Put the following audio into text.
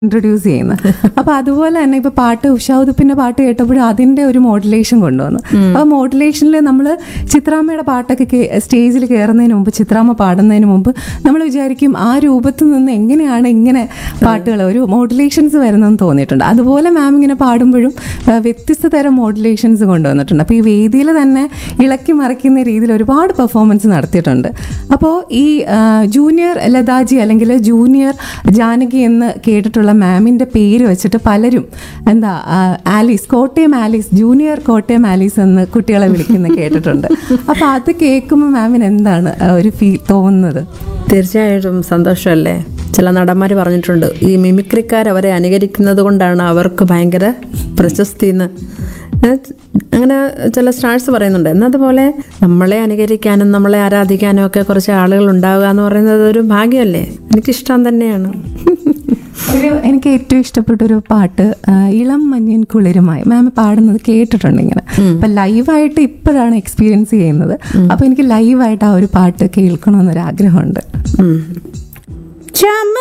Introduce ചെയ്യുന്നത് അപ്പൊ അതുപോലെ തന്നെ ഇപ്പൊ പാട്ട് ഉഷാവുദിപ്പിന്റെ പാട്ട് കേട്ടപ്പോഴും അതിന്റെ ഒരു മോഡുലേഷൻ കൊണ്ടുവന്നു ആ മോഡുലേഷനിൽ നമ്മൾ ചിത്രാമ്മയുടെ പാട്ടൊക്കെ സ്റ്റേജിൽ കയറുന്നതിന് മുമ്പ് ചിത്രാമ്മ പാടുന്നതിന് മുമ്പ് നമ്മൾ വിചാരിക്കും ആ രൂപത്തിൽ നിന്ന് എങ്ങനെയാണ് ഇങ്ങനെ പാട്ടുകൾ ഒരു മോഡുലേഷൻസ് വരുന്നതെന്ന് തോന്നിയിട്ടുണ്ട് അതുപോലെ മാം ഇങ്ങനെ പാടുമ്പോഴും ആ, വ്യത്യസ്ത തരം മോഡുലേഷൻസ് കൊണ്ടുവന്നിട്ടുണ്ട് അപ്പോൾ ഈ വേദിയിൽ തന്നെ ഇളക്കി മറിക്കുന്ന രീതിയിൽ ഒരുപാട് പെർഫോമൻസ് നടത്തിയിട്ടുണ്ട് അപ്പോൾ ഈ ആ, ജൂനിയർ ലതാജി അല്ലെങ്കിൽ ജൂനിയർ ജാനകി എന്ന് കേട്ടിട്ടുള്ള മാമിൻ്റെ പേര് വെച്ചിട്ട് പലരും എന്താ ആ, Alice Kottayam Alice junior Kottayam Alice എന്ന് കുട്ടികളെ വിളിക്കുന്ന കേട്ടിട്ടുണ്ട് അപ്പോൾ അത് കേൾക്കുമ്പോൾ മാമിന് എന്താണ് ആ, ഒരു ഫീ തോന്നുന്നത് തീർച്ചയായിട്ടും സന്തോഷമല്ലേ ചില നടന്മാർ പറഞ്ഞിട്ടുണ്ട് ഈ മിമിക്രിക്കാർ അവരെ അനുകരിക്കുന്നത് കൊണ്ടാണ് അവർക്ക് ഭയങ്കര പ്രശസ്തി എന്ന് ഏഹ് അങ്ങനെ ചില സ്റ്റാർസ് പറയുന്നുണ്ട് എന്നതുപോലെ നമ്മളെ അനുകരിക്കാനും നമ്മളെ ആരാധിക്കാനും ഒക്കെ കുറച്ച് ആളുകൾ ഉണ്ടാവുക എന്ന് പറയുന്നത് ഒരു ഭാഗ്യമല്ലേ എനിക്കിഷ്ടം തന്നെയാണ് ഒരു എനിക്ക് ഏറ്റവും ഇഷ്ടപ്പെട്ട ഒരു പാട്ട് ആ, ഇളം മഞ്ഞിൻ കുളിരുമായി മാം പാടുന്നത് കേട്ടിട്ടുണ്ട് ഇങ്ങനെ അപ്പൊ ലൈവായിട്ട് ഇപ്പോഴാണ് എക്സ്പീരിയൻസ് ചെയ്യുന്നത് അപ്പൊ എനിക്ക് ലൈവായിട്ട് ആ ഒരു പാട്ട് കേൾക്കണമെന്നൊരു ആഗ്രഹമുണ്ട് ഉം. ചമ